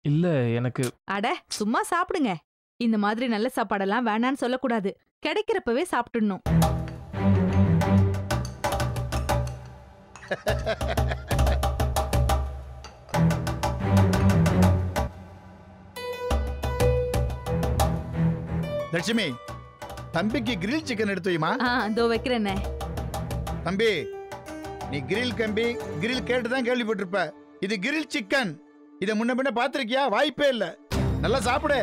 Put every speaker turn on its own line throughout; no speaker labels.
இல்ல எனக்கு
அட சும்மா சாப்பிடுங்க இந்த மாதிரி நல்ல சாப்பாடெல்லாம் வேணான்னு சொல்லக்கூடாது கிடைக்கிறப்பவே சாப்பிட்டுடணும்
லட்சுமி தம்பிக்கு கிரில் சிக்கன் எடுத்து வைமா
ஆ இதோ வைக்கிறேனே
தம்பி நீ கிரில் கம்பி கிரில் கேட்டு தான் கேள்விப்பட்டிருப்ப இது கிரில் சிக்கன் இதை முன்ன பின்ன பார்த்திருக்கியா வாய்ப்பே இல்ல நல்லா சாப்பிடு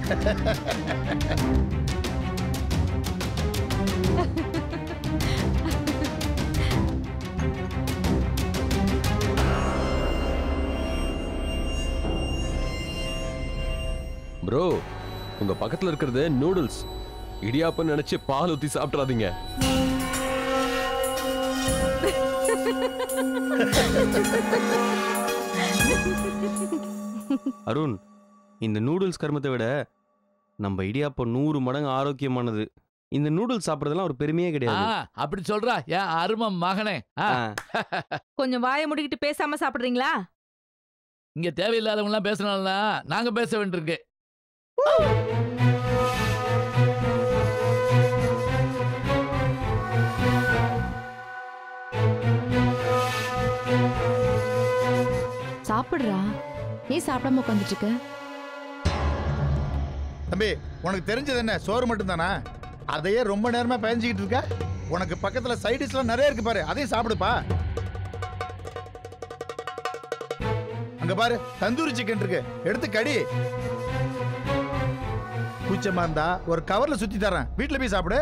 ப்ரோ உங்க பக்கத்துல இருக்கிறது நூடுல்ஸ் இடியாப்பம் நினைச்சு பால் ஊத்தி சாப்பிட்றாதீங்க
அருண் இந்த நூடுல்ஸ் கர்மத்தை விட நம்ம இடியாப்பம் நூறு மடங்கு ஆரோக்கியமானது இந்த நூடுல்ஸ் சாப்பிட்றதுலாம் ஒரு பெருமையே
ஆ,
கிடையாது
அப்படி சொல்றா என் அருமை மகனே ஆ,
ஆ,
கொஞ்சம் வாயை முடிக்கிட்டு பேசாம சாப்பிடுறீங்களா
இங்க தேவையில்லாதவங்க எல்லாம் பேசினால நாங்க பேச வேண்டியிருக்கு
சாப்பிடுறா நீ சாப்பிடாம உட்காந்துட்டு இருக்க
தம்பி உனக்கு தெரிஞ்சது என்ன சோறு மட்டும்தானா அதையே ரொம்ப நேரமா பயஞ்சிக்கிட்டு இருக்க உனக்கு பக்கத்துல சைடிஷ்லாம் நிறைய இருக்கு பாரு அதையும் சாப்பிடுப்பா அங்க பாரு தந்தூரி சிக்கன் இருக்கு எடுத்து கடி கூச்சமா இருந்தா ஒரு கவர்ல சுத்தி தரேன் வீட்டுல போய் சாப்பிடு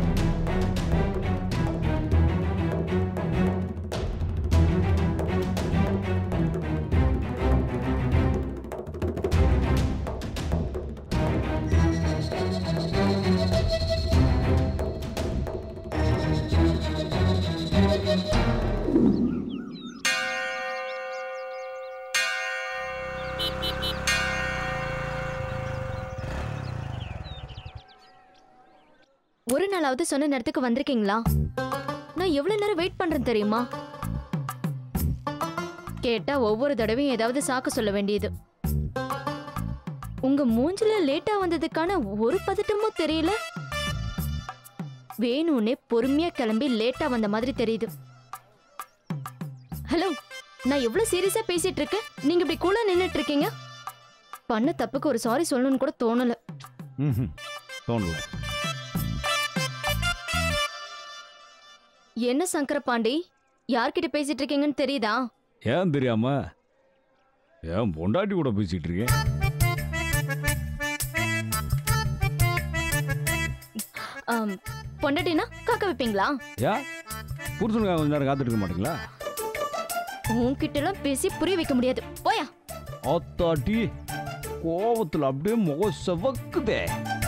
ஒரு நாளாவது சொன்ன நேரத்துக்கு வந்திருக்கீங்களா நான் எவ்வளவு நேரம் வெயிட் பண்றேன் தெரியுமா கேட்டா ஒவ்வொரு தடவையும் ஏதாவது சாக்கு சொல்ல வேண்டியது உங்க மூஞ்சில லேட்டா வந்ததுக்கான ஒரு பதட்டமும் தெரியல வேணும்னே பொறுமையா கிளம்பி லேட்டா வந்த மாதிரி தெரியுது ஹலோ நான் எவ்வளவு சீரியஸா பேசிட்டு இருக்கேன் நீங்க இப்படி கூட நின்னுட்டு இருக்கீங்க பண்ண தப்புக்கு ஒரு சாரி சொல்லணும்னு கூட தோணல
ம்ஹும். தோணல
என்ன சங்கர பாண்டி யார்கிட்ட பேசிட்டு இருக்கீங்கன்னு தெரியுதா
ஏன் தெரியாம ஏன் பொண்டாட்டி கூட பேசிட்டு இருக்கேன்
ஆம், பொண்டாட்டினா காக்க வைப்பீங்களா
ஏன் புருஷனுக்காக கொஞ்ச நேரம் காத்துட்டு இருக்க மாட்டீங்களா
உன்கிட்ட எல்லாம் பேசி புரிய வைக்க முடியாது போயா
ஆத்தாட்டி கோவத்துல அப்படியே முகம் செவக்குதே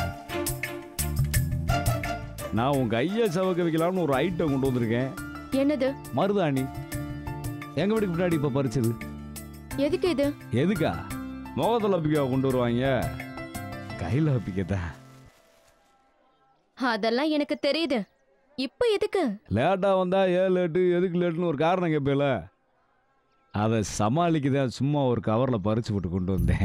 நான் உங்க ஐயா செவக்க வைக்கலாம்னு ஒரு ஐட்டம் கொண்டு வந்திருக்கேன்
என்னது
மருதாணி எங்க வீட்டுக்கு பின்னாடி இப்ப பறிச்சது
எதுக்கு இது
எதுக்கா முகத்துல அப்பிக்கா கொண்டு வருவாங்க கையில அப்பிக்கத்தான்
அதெல்லாம் எனக்கு தெரியுது இப்போ எதுக்கு
லேட்டா வந்தா ஏன் லேட்டு எதுக்கு லேட்டுன்னு ஒரு காரணம் கேட்பேல அதை சமாளிக்க தான் சும்மா ஒரு கவர்ல பறிச்சு போட்டு கொண்டு வந்தேன்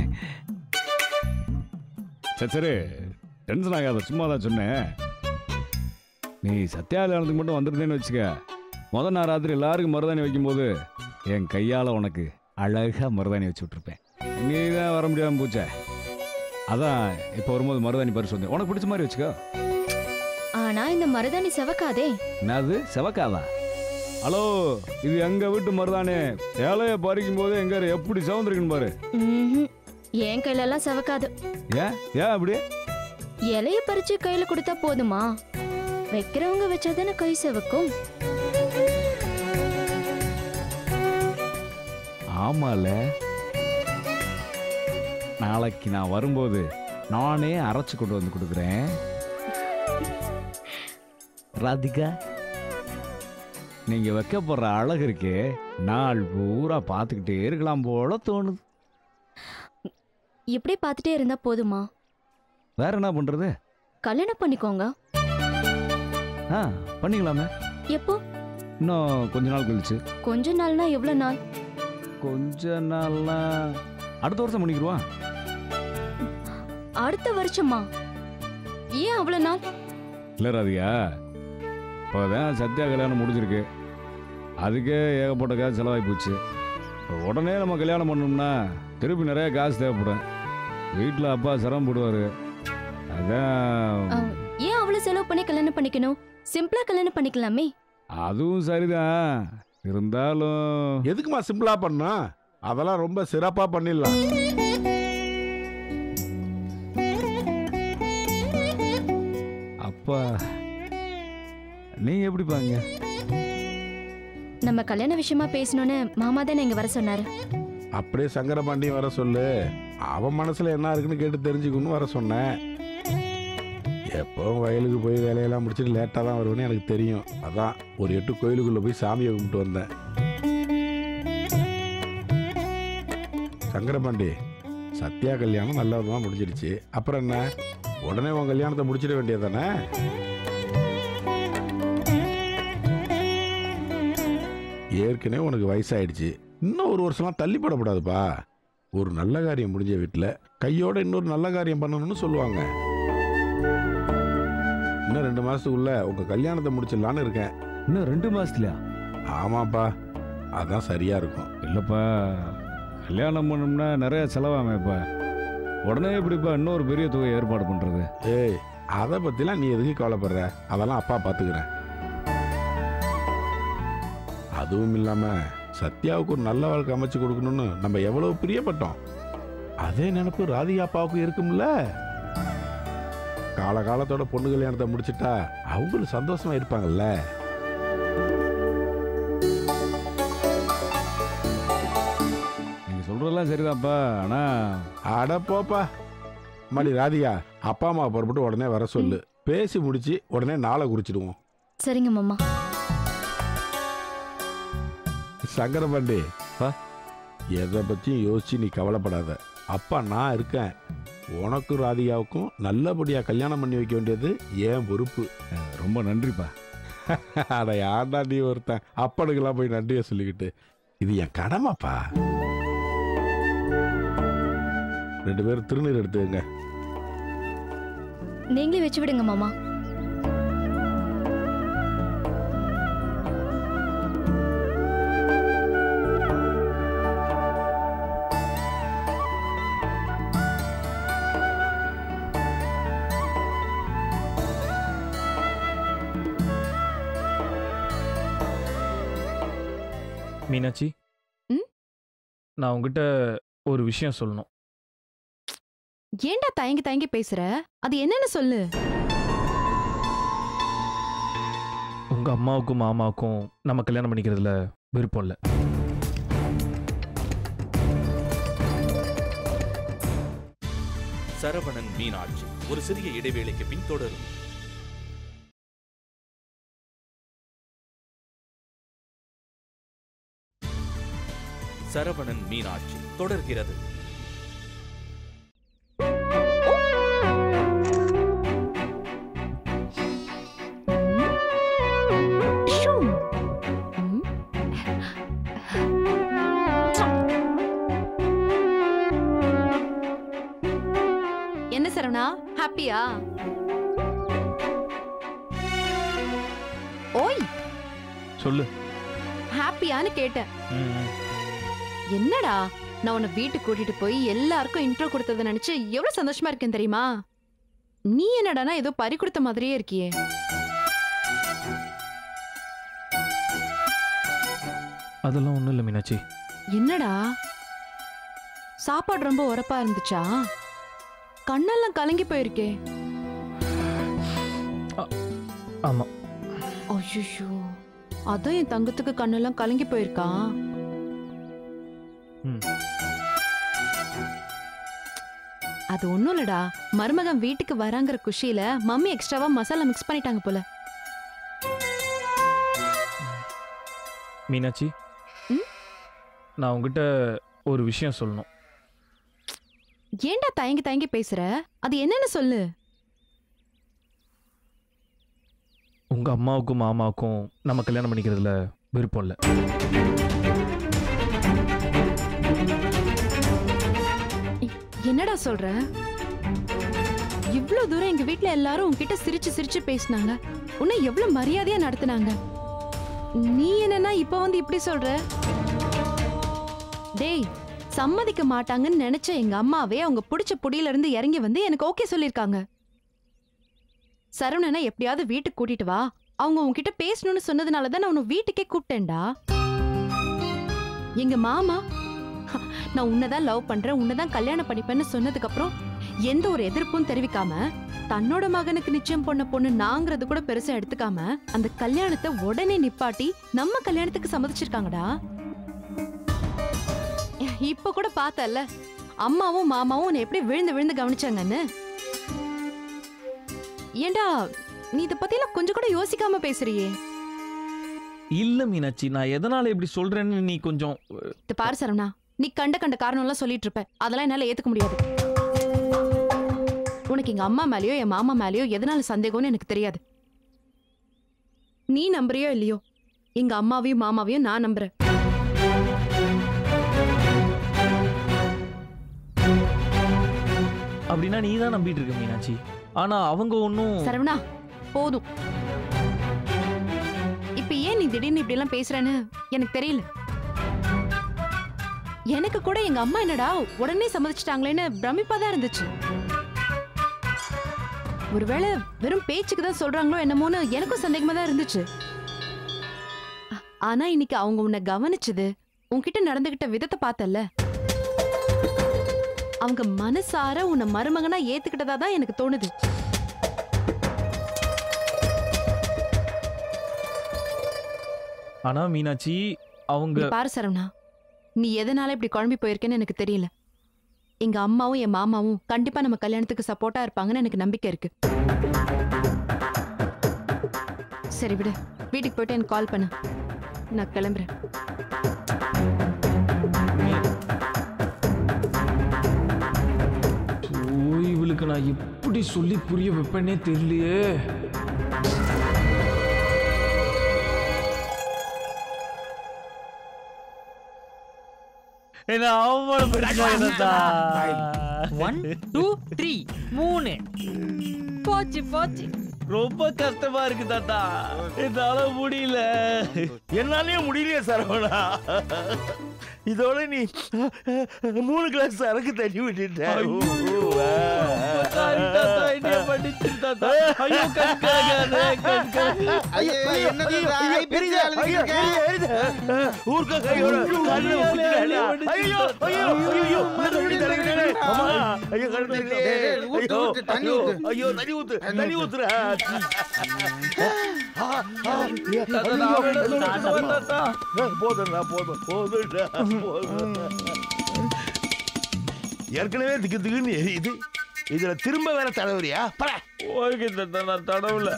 சரி சரி டென்ஷன் ஆகாத சும்மா தான் சொன்னேன் நீ சத்தியாலயத்துக்கு மட்டும் வந்துருந்தேன்னு வச்சுக்க முத நாள் ராத்திரி எல்லாருக்கும் மருதாணி வைக்கும்போது என் கையால உனக்கு அழகா மருதாணி வச்சு விட்டுருப்பேன் நீ தான் வர முடியாம போச்சே அதான் இப்போ வரும்போது மருதாணி பறிச்சு வந்தேன் உனக்கு பிடிச்ச மாதிரி வச்சுக்கோ
ஆனா இந்த மருதாணி செவக்காதே
என்னது செவக்காதா ஹலோ இது எங்க வீட்டு மருதானே இலைய பறிக்கும் போது எங்க எப்படி செவந்திருக்குன்னு பாரு
ம்ஹும். என் கையில எல்லாம் செவக்காது
ஏன் ஏன் அப்படி
இலைய பறிச்சு கையில கொடுத்தா போதுமா வைக்கிறவங்க வச்சாதானே கை செவக்கும்
ஆமால நாளைக்கு நான் வரும்போது நானே அரைச்சு கொண்டு வந்து கொடுக்குறேன் ராதிகா நீங்க வைக்க போற அழகு இருக்கே நாள் பூரா பார்த்துக்கிட்டே இருக்கலாம் போல தோணுது
இப்படியே பார்த்துட்டே இருந்தா போதுமா
வேற என்ன பண்றது
கல்யாணம் பண்ணிக்கோங்க
ஆ பண்ணிக்கலாமே
எப்போ
இன்னும் கொஞ்ச நாள் கழிச்சு
கொஞ்ச நாள்னா எவ்வளவு நாள்
கொஞ்ச நாள்னா அடுத்த வருஷம் பண்ணிக்கிடுவான்
அடுத்த வருஷமா ஏன் அவ்வளவு நாள்
இல்லை ராதிகா இப்போதான் சத்யா கல்யாணம் முடிஞ்சிருக்கு அதுக்கே ஏகப்பட்ட காசு செலவாகி போச்சு இப்ப உடனே நம்ம கல்யாணம் பண்ணோம்னா திருப்பி நிறைய காசு தேவைப்படும் வீட்டில் அப்பா சிரமப்படுவார் அதான்
ஆ, ஏன் அவ்வளவு செலவு பண்ணி கல்யாணம் பண்ணிக்கணும் சிம்பிளா கல்யாணம் பண்ணிக்கலாமே
அதுவும் சரிதான் இருந்தாலும்
எதுக்குமா சிம்பிளா பண்ணா அதெல்லாம் ரொம்ப சிறப்பா பண்ணிடலாம்
அப்பா நீங்கள் எப்படி பாங்க
நம்ம கல்யாண விஷயமா பேசணும்னு மாமா தானே இங்க வர சொன்னாரு
அப்படியே சங்கரபாண்டியும் வர சொல்லு அவன் மனசுல என்ன இருக்குன்னு கேட்டு தெரிஞ்சுக்கணும்னு வர சொன்னேன் எப்பவும் வயலுக்கு போய் வேலையெல்லாம் முடிச்சுட்டு லேட்டாக தான் வருவேன்னு எனக்கு தெரியும் அதான் ஒரு எட்டு கோயிலுக்குள்ள போய் சாமியை கும்பிட்டு வந்தேன் சங்கரபாண்டி சத்யா கல்யாணம் நல்ல விதமாக முடிஞ்சிடுச்சு அப்புறம் என்ன உடனே உன் கல்யாணத்தை முடிச்சிட வேண்டியதானே ஏற்கனவே உனக்கு வயசாயிடுச்சு இன்னும் ஒரு வருஷம்லாம் தள்ளி படக்கூடாதுப்பா ஒரு நல்ல காரியம் முடிஞ்ச வீட்டில் கையோட இன்னொரு நல்ல காரியம் பண்ணணும்னு சொல்லுவாங்க இன்னும் ரெண்டு மாசத்துக்குள்ள உங்க கல்யாணத்தை முடிச்சிடலான்னு இருக்கேன்
இன்னும் ரெண்டு மாதத்துலையா
ஆமாப்பா அதான் சரியா இருக்கும்
இல்லைப்பா கல்யாணம் பண்ணோம்னா நிறைய செலவாமேப்பா உடனே எப்படிப்பா இன்னொரு பெரிய தொகை ஏற்பாடு பண்ணுறது
ஏய் அதை பத்திலாம் நீ எதுக்கு கவலைப்படுற அதெல்லாம் அப்பா பார்த்துக்கிறேன் அதுவும் இல்லாம சத்யாவுக்கு ஒரு நல்ல வாழ்க்கை அமைச்சு கொடுக்கணும்னு நம்ம எவ்வளவு பிரியப்பட்டோம் அதே நினைப்பு ராதிகா அப்பாவுக்கும் இருக்கும்ல காலகாலத்தோட பொண்ணு கல்யாணத்தை முடிச்சிட்டா அவங்களும் சந்தோஷமா இருப்பாங்கல்ல
நீங்கள் சொல்கிறதெல்லாம் சரிதான்ப்பா ஆனால்
அட போப்பா மணி ராதிகா அப்பா அம்மா புறப்பட்டு உடனே வர சொல்லு பேசி முடிச்சு உடனே நாளை குறிச்சிடுவோம்
சரிங்க மாமா
சங்கரபாண்டி
பா.
எதை பற்றியும் யோசிச்சு நீ கவலைப்படாத அப்பா நான் இருக்கேன் உனக்கும் ராதிகாவுக்கும் நல்லபடியாக கல்யாணம் பண்ணி வைக்க வேண்டியது ஏன் பொறுப்பு
ரொம்ப நன்றிப்பா
அட யார்டா நீ ஒருத்தன் அப்பனுக்கெல்லாம் போய் நன்றியை சொல்லிக்கிட்டு இது என் கடமைப்பா ரெண்டு பேரும் திருநீர் எடுத்துக்கங்க
நீங்களே வச்சு விடுங்க மாமா
மீனாட்சி
ம்?
நான் உங்ககிட்ட ஒரு விஷயம் சொல்லணும்
ஏன்டா தயங்கி தயங்கி பேசுற அது என்னன்னு சொல்லு
உங்க அம்மாவுக்கும் மாமாவுக்கும் நம்ம கல்யாணம் பண்ணிக்கிறதுல விருப்பம் இல்லை
சரவணன் மீனாட்சி ஒரு சிறிய இடைவேளைக்கு பின் தொடரும் சரவணன் மீனாட்சி தொடர்கிறது
ஷூம். ம். என்ன சரவணா ஹாப்பியா ஓய்
சொல்லு
ஹாப்பியான்னு கேட்டேன்
ம்,
என்னடா நான் உன்னை வீட்டுக்கு கூட்டிட்டு போய் எல்லாருக்கும் இன்ட்ரோ கொடுத்ததை நினைச்சு எவ்வளவு சந்தோஷமா இருக்கேன் தெரியுமா நீ என்னடானா ஏதோ பறி கொடுத்த மாதிரியே இருக்கியே
அதெல்லாம் ஒன்றும் இல்லை மீனாட்சி
என்னடா சாப்பாடு ரொம்ப உரப்பா இருந்துச்சா கண்ணெல்லாம் கலங்கி போயிருக்கே
ஆமாம்
ஐயோ அதான் என் தங்கத்துக்கு கண்ணெல்லாம் கலங்கி போயிருக்கா
ம்.
அது ஒண்ணும் இல்லடா மருமகன் வீட்டுக்கு வராங்கிற குஷியில மம்மி எக்ஸ்ட்ராவா மசாலா மிக்ஸ் பண்ணிட்டாங்க போல
மீனாட்சி
ம்?
நான் உங்ககிட்ட ஒரு விஷயம் சொல்லணும்
ஏன்டா தயங்கி தயங்கி பேசுற அது என்னன்னு சொல்லு
உங்க அம்மாவுக்கும் மாமாவுக்கும் நம்ம கல்யாணம் பண்ணிக்கிறதுல விருப்பம் இல்லை
என்னடா சொல்ற இவ்ளோ தூரம் எங்க வீட்ல எல்லாரும் உன்கிட்ட சிரிச்சு சிரிச்சு பேசினாங்க உன்னை எவ்வளவு மரியாதையா நடத்துனாங்க நீ என்னன்னா இப்ப வந்து இப்படி சொல்ற டேய் சம்மதிக்க மாட்டாங்கன்னு நினைச்ச எங்க அம்மாவே அவங்க புடிச்ச புடியில இருந்து இறங்கி வந்து எனக்கு ஓகே சொல்லிருக்காங்க சரவணனை எப்படியாவது வீட்டுக்கு கூட்டிட்டு வா அவங்க உன்கிட்ட பேசணும்னு சொன்னதுனால தான் நான் உன்னை வீட்டுக்கே கூப்பிட்டேன்டா எங்க மாமா நான் உன்னதான் லவ் பண்றேன் உன்னதான் கல்யாணம் பண்ணிப்பேன்னு சொன்னதுக்கு அப்புறம் எந்த ஒரு எதிர்ப்பும் தெரிவிக்காம தன்னோட மகனுக்கு நிச்சயம் பண்ண பொண்ணு நாங்கிறது கூட பெருசா எடுத்துக்காம அந்த கல்யாணத்தை உடனே நிப்பாட்டி நம்ம கல்யாணத்துக்கு சம்மதிச்சிருக்காங்கடா இப்ப கூட பார்த்தல்ல அம்மாவும் மாமாவும் உன்னை எப்படி விழுந்து விழுந்து கவனிச்சாங்கன்னு ஏண்டா நீ இத பத்திலாம் கொஞ்சம் கூட யோசிக்காம பேசுறியே
இல்ல மீனாட்சி நான் எதனால இப்படி சொல்றேன்னு நீ கொஞ்சம்
இது பாரு சரவணா நீ கண்ட கண்ட காரணம் எல்லாம் சொல்லிட்டு இருப்ப அதெல்லாம் என்னால ஏத்துக்க முடியாது உனக்கு எங்க அம்மா மேலயோ என் மாமா மேலயோ எதனால சந்தேகம்னு எனக்கு தெரியாது நீ நம்புறியோ இல்லையோ எங்க அம்மாவையும் மாமாவையும் நான் நம்புறேன்
அப்படின்னா நீ தான் நம்பிட்டு இருக்க மீனாட்சி ஆனா அவங்க ஒன்றும்
சரவணா போதும் இப்ப ஏன் நீ திடீர்னு இப்படி எல்லாம் பேசுறேன்னு எனக்கு தெரியல எனக்கு கூட எங்க அம்மா என்னடா உடனே சம்மதிச்சிட்டாங்களேன்னு பிரமிப்பா தான் இருந்துச்சு ஒருவேளை வெறும் பேச்சுக்கு தான் சொல்றாங்களோ என்னமோன்னு எனக்கும் சந்தேகமா தான் இருந்துச்சு ஆ- ஆனா இன்னைக்கு அவங்க உன்னை கவனிச்சது உன்கிட்ட நடந்துகிட்ட விதத்தை பார்த்தல்ல அவங்க மனசார உன்னை மருமகனா ஏத்துக்கிட்டதா தான் எனக்கு தோணுது
ஆனா மீனாட்சி அவங்க
இங்க பாரு சரவணா நீ எதனால இப்படி குழம்பி போயிருக்கேன்னு எனக்கு தெரியல எங்க அம்மாவும் என் மாமாவும் கண்டிப்பா நம்ம கல்யாணத்துக்கு சப்போர்ட்டா இருப்பாங்கன்னு எனக்கு நம்பிக்கை இருக்கு சரி விடு வீட்டுக்கு போயிட்டு எனக்கு கால் பண்ணு நான் கிளம்புறேன்
ஓ, இவளுக்கு நான் எப்படி சொல்லி புரிய வைப்பேனே தெரியலையே என்ன அவமானப்படுத்தாங்க
ஒன் டூ த்ரீ மூணு போச்சு போச்சு
ரொம்ப கஷ்டமா இருக்கு தாத்தா என்னால முடியல என்னாலயே முடியலையே சரவணா இதோட நீ மூணு கிளாஸ் சரக்கு தண்ணி விட்டுட்ட ஊர்க்க கையோட கண்ணு ஊத்திட்டாளா? ஐயோ, ஐயோ, ஐயோ, கண்ணு ஊத்தி தலைக்கிறேனே. அம்மா, ஐயோ, கண்ணு தெரியலையே. ஐயோ, ஐயோ, ஐயோ, தண்ணி ஊத்து, தண்ணி ஊத்துறா. ஆ, ஆ, போதும்டா, போதும், போதும்டா, போதும். ஏற்கனவே திக்கு திக்குன்னு எரியுது இதுல திரும்ப வேற தலைவரியா பர
ஓகே தாத்தா நான் தடவுல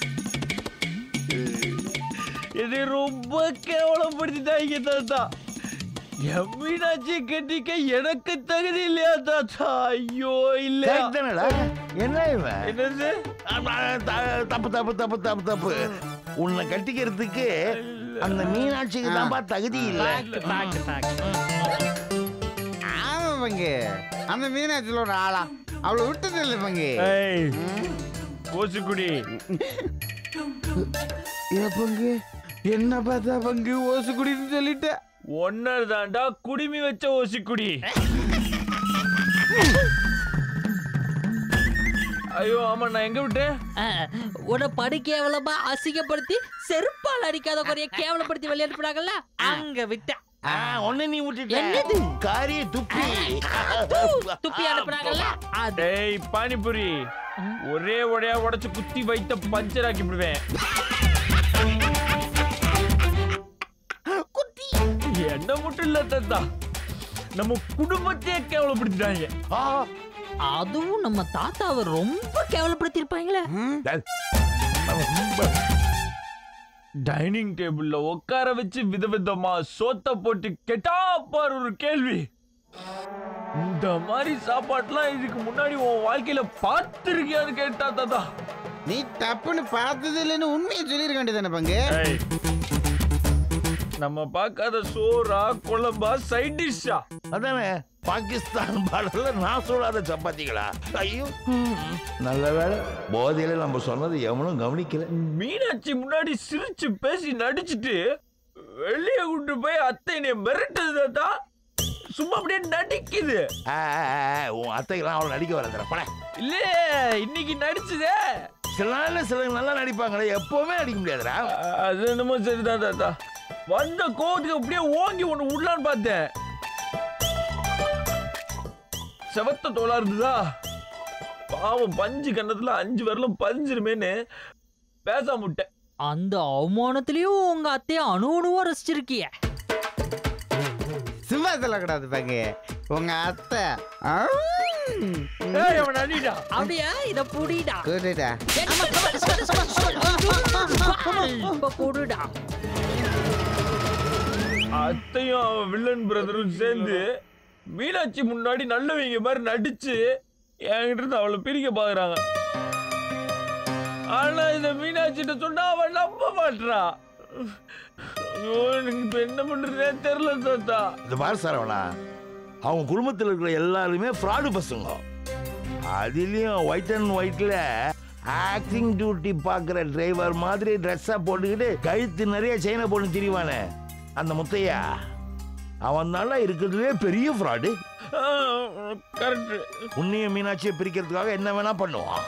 என்னை ரொம்ப கேவலப்படுத்திட்டாங்க தாத்தா என் மீனாட்சி கட்டிக்க எனக்கு தகுதி இல்லையா தாத்தா ஐயோ இல்ல
தானடா என்ன இவன்
என்னது
ஆமா, த- தப்பு தப்பு தப்பு தப்பு தப்பு உன்னை கட்டிக்கிறதுக்கு அந்த மீனாட்சிக்கு தான்ப்பா தகுதி இல்ல
பாக்கு பாக்கு
ஆமா பங்கு அந்த மீனாட்சியில் ஒரு ஆளா அவளை விட்டது இல்லை பங்கு
ஏய் கோசுக்குடி
பங்கு என்ன பார்த்தா பங்கு ஓசு குடின்னு சொல்லிட்ட
ஒன்னர் தாண்டா குடிமி வச்ச ஓசிக்குடி ஐயோ ஆமா நான் எங்க விட்டேன்
உன படு கேவலமா அசிங்கப்படுத்தி செருப்பால் அடிக்காத குறைய கேவலப்படுத்தி வெளியேற்படாங்கல்ல அங்க விட்ட
ஒண்ணு நீ விட்டுட்ட
என்னது?
காரிய துப்பி
துப்பி அனுப்புனாங்கல்ல அது
டேய் பானிபுரி ஒரே ஒடையா உடைச்சு குத்தி வைத்த பஞ்சர் ஆக்கி விடுவேன் என்ன மட்டும் இல்ல தத்தா நம்ம குடும்பத்தையே கேவலப்படுத்திட்டாங்க
அதுவும் நம்ம தாத்தாவை ரொம்ப கேவலப்படுத்தி இருப்பாங்களே
டைனிங் டேபிள்ல உட்கார வச்சு விதவிதமா சோத்த போட்டு கேட்டா பாரு ஒரு கேள்வி இந்த மாதிரி சாப்பாட்டுலாம் இதுக்கு முன்னாடி உன் வாழ்க்கையில பார்த்திருக்கியான்னு கேட்டா தாத்தா
நீ தப்புன்னு பார்த்தது இல்லைன்னு உண்மையை சொல்லிருக்க வேண்டியதானே பங்கு
ஏய், நம்ம பார்க்காத சோறா குழம்பா சைட் டிஷ்ஷா
அதானே பாகிஸ்தான் பார்டர்ல நான் சொல்லாத சப்பாத்திகளா ஐயோ நல்ல வேலை போதையில நம்ம சொன்னது எவனும் கவனிக்கல
மீனாட்சி முன்னாடி சிரிச்சு பேசி நடிச்சிட்டு வெளியே கொண்டு போய் அத்தை என்னை மிரட்டுது தாத்தா சும்மா அப்படியே நடிக்குது
ஆ, ஆ, ஆ, உன் அத்தைக்கெல்லாம் அவளை நடிக்க வரதுல பட
இல்லையே இன்னைக்கு நடிச்சுதே
சில நாள்ல சில நல்லா நடிப்பாங்களே எப்பவுமே நடிக்க முடியாதுடா
அது என்னமோ சரிதான் தாத்தா வந்த கோவத்துக்கு அப்படியே ஓங்கி ஒண்ணு விடலான்னு பார்த்தேன் செவத்த தோலா இருந்ததா பாவம் பஞ்சு கண்ணத்துல அஞ்சு வரலும் பஞ்சிருமேன்னு பேசாம விட்டேன்
அந்த அவமானத்திலயும் உங்க அத்தைய அணு அணுவா ரசிச்சிருக்கிய
சும்மா சொல்லக்கூடாது பங்கு உங்க அத்தை
ஏய், அவன் அடிடா.
அப்படியா இத புடிடா
கூடுடா
இப்ப புடுடா
அத்தையும் அவன் வில்லன் பிரதரும் சேர்ந்து மீனாட்சி முன்னாடி நல்லவங்க மாதிரி நடிச்சு என்கிட்ட இருந்து அவளை பிரிக்க பாக்குறாங்க ஆனா இந்த மீனாட்சிட்ட சொன்னா அவன் நம்ப மாட்றா ஐயோ எனக்கு இப்ப என்ன பண்றதே தெரியல தாத்தா
இந்த பாரு சரவணா அவங்க குடும்பத்தில் இருக்கிற எல்லாருமே ஃப்ராடு பசங்க அதுலேயும் ஒயிட் அண்ட் ஒயிட்ல ஆக்டிங் டியூட்டி பார்க்குற டிரைவர் மாதிரி ட்ரெஸ்ஸாக போட்டுக்கிட்டு கழுத்து நிறைய செயினை போட்டு திரிவானே அந்த முத்தையா அவன் தானே இருக்கிறதுலே பெரிய ஃப்ராடு
கரெக்ட்
உன்னையும் மீனாட்சியை பிரிக்கிறதுக்காக என்ன வேணா பண்ணுவான்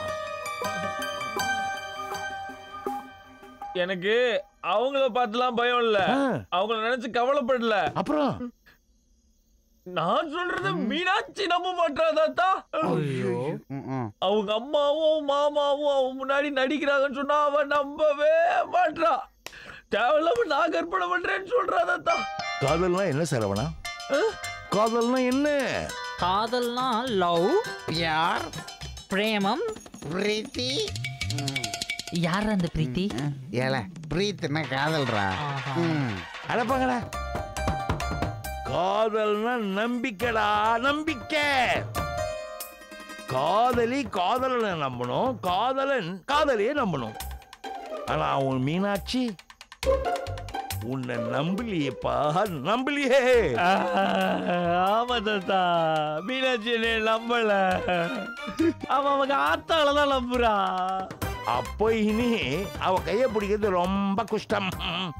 எனக்கு அவங்கள பார்த்துலாம் பயம் இல்ல அவங்கள நினைச்சு கவலைப்படல
அப்புறம்
நான் சொல்றது மீனாட்சி நம்ப மாட்டா தாத்தா அவங்க அம்மாவும் மாமாவும் அவன் முன்னாடி நடிக்கிறாங்கன்னு சொன்னா அவன் நம்பவே மாட்றா தேவையில்லாம நான் கற்பனை பண்றேன்னு சொல்றா தாத்தா
காதல்னா என்ன சரவணா காதல்னா என்ன
காதல்னா லவ்
யார்
பிரேமம்
பிரீத்தி
யார் அந்த பிரீத்தி
ஏல பிரீத்தினா காதல்ரா ம்.
அடப்பாங்கடா காதல்னா நம்பிக்கைடா நம்பிக்கை காதலி காதலனை நம்பணும் காதலன் காதலியை நம்பணும் ஆனா உன் மீனாட்சி உன்னை நம்பலையேப்பா நம்பலையே
ஆமா தாத்தா மீனாட்சி என்னை நம்பல அவன் அவங்க ஆத்தால தான் நம்புறா
அப்போ இனி அவ கையை பிடிக்கிறது ரொம்ப கஷ்டம்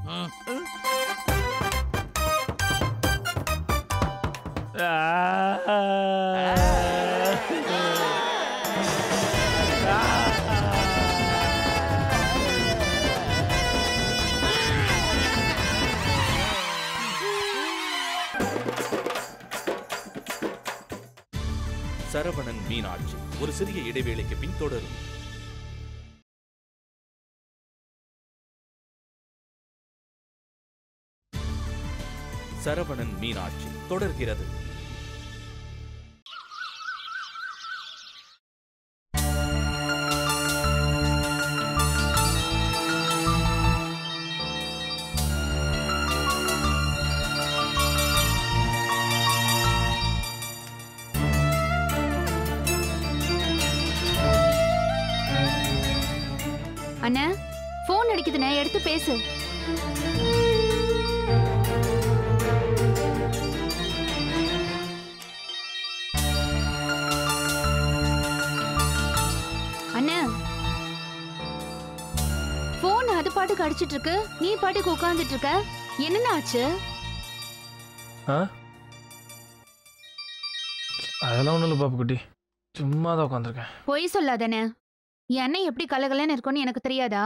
சரவணன் மீனாட்சி ஒரு சிறிய இடைவேளைக்கு பின் தொடரும் சரவணன் மீனாட்சி தொடர்கிறது
அண்ணா ஃபோன் அடிக்குதுண்ணே எடுத்து பேசு அண்ணா ஃபோன் அது பாட்டுக்கு அடிச்சிட்டு இருக்கு நீ பாட்டுக்கு உட்கார்ந்துட்டு இருக்க என்னண்ணா ஆச்சு
அதெல்லாம் ஒண்ணும் இல்லை பாப்பு குட்டி சும்மா தான் உட்காந்துருக்கேன்
பொய் சொல்லாதண்ணே என் அண்ணன் எப்படி கலகலன்னு இருக்கும்னு எனக்கு தெரியாதா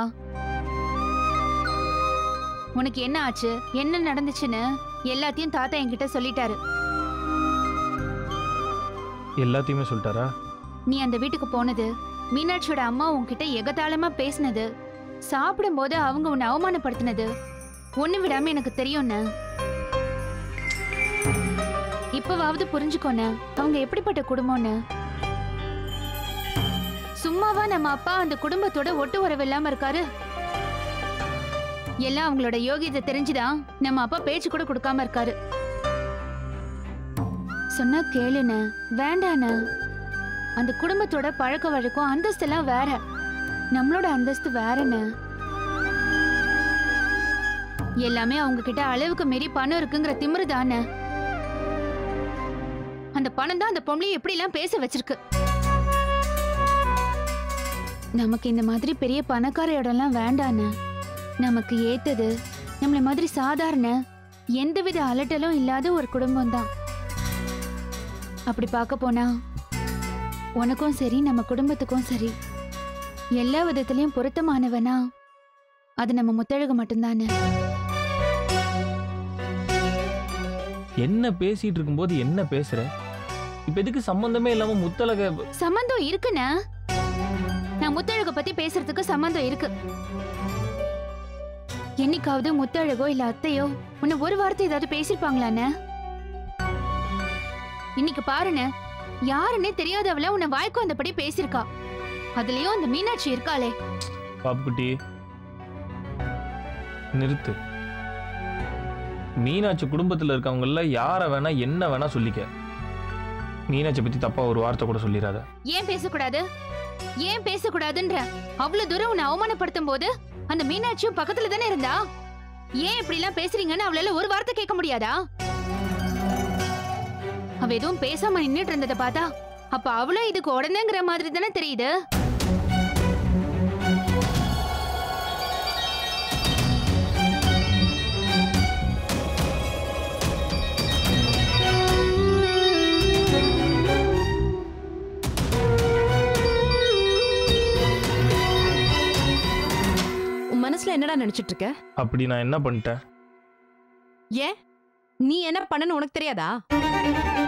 உனக்கு என்ன ஆச்சு என்ன நடந்துச்சுன்னு எல்லாத்தையும் தாத்தா என்கிட்ட சொல்லிட்டாரு
எல்லாத்தையுமே சொல்லிட்டாரா
நீ அந்த வீட்டுக்கு போனது மீனாட்சியோட அம்மா உன்கிட்ட எகத்தாளமா பேசினது சாப்பிடும்போது அவங்க உன்னை அவமானப்படுத்தினது ஒண்ணு விடாம எனக்கு தெரியும்ண்ணே இப்பவாவது புரிஞ்சுக்கோண்ணே அவங்க எப்படிப்பட்ட குடும்பம்னு சும்மாவா நம்ம அப்பா அந்த குடும்பத்தோட ஒட்டு உறவு இல்லாம இருக்காரு எல்லாம் அவங்களோட யோகியத்தை தெரிஞ்சுதான் நம்ம அப்பா பேச்சு கூட கொடுக்காம இருக்காரு சொன்னா கேளுண்ண வேண்டாண்ண அந்த குடும்பத்தோட பழக்க வழக்கம் அந்தஸ்து எல்லாம் வேற நம்மளோட அந்தஸ்து வேறண்ண எல்லாமே அவங்க கிட்ட அளவுக்கு மீறி பணம் இருக்குங்கிற திமிரு தானே
அந்த பணம் தான் அந்த பொம்பளையை எப்படி எல்லாம் பேச வச்சிருக்கு நமக்கு இந்த மாதிரி பெரிய பணக்கார இடம்லாம் வேண்டான்னு நமக்கு ஏத்தது நம்மள மாதிரி சாதாரண எந்தவித அலட்டலும் இல்லாத ஒரு குடும்பம் தான் அப்படி பார்க்க போனா உனக்கும் சரி நம்ம குடும்பத்துக்கும் சரி எல்லா விதத்திலையும் பொருத்தமானவனா அது நம்ம முத்தழகு மட்டும்தானே
என்ன பேசிட்டு இருக்கும்போது என்ன பேசுற இப்ப எதுக்கு சம்பந்தமே இல்லாம முத்தலக
சம்மந்தம் இருக்குண்ணா நான் முத்தழக பத்தி பேசுறதுக்கு சம்மந்தம் இருக்கு என்னைக்காவது முத்தழகோ இல்ல அத்தையோ உன்னை ஒரு வார்த்தை ஏதாவது பேசிருப்பாங்களாண்ணே இன்னைக்கு பாருண்ணே யாருன்னே தெரியாதவள உன்னை வாய்க்கு அந்தபடி பேசியிருக்கா அதுலயும் அந்த மீனாட்சி இருக்காளே
பாப்புக்குட்டி நிறுத்து மீனாட்சி குடும்பத்துல இருக்கவங்கள யார வேணா என்ன வேணா சொல்லிக்க மீனாட்சி பத்தி தப்பா ஒரு வார்த்தை கூட சொல்லிடாத
ஏன் பேசக்கூடாது ஏன் பேசக்கூடாதுன்ற அவ்வளவு தூரம் உன்னை அவமானப்படுத்தும் போது அந்த மீனாட்சியும் பக்கத்துல தானே இருந்தா ஏன் இப்படி எல்லாம் பேசுறீங்கன்னு அவளால ஒரு வார்த்தை கேட்க முடியாதா அவ எதுவும் பேசாம நின்னுட்டு இருந்ததை பார்த்தா அப்ப அவளும் இதுக்கு உடனேங்கிற மாதிரி தானே தெரியுது
உன் மனசுல என்னடா நினைச்சிட்டு இருக்க
அப்படி நான் என்ன பண்ணிட்டேன்
ஏன் நீ என்ன பண்ணனு உனக்கு தெரியாதா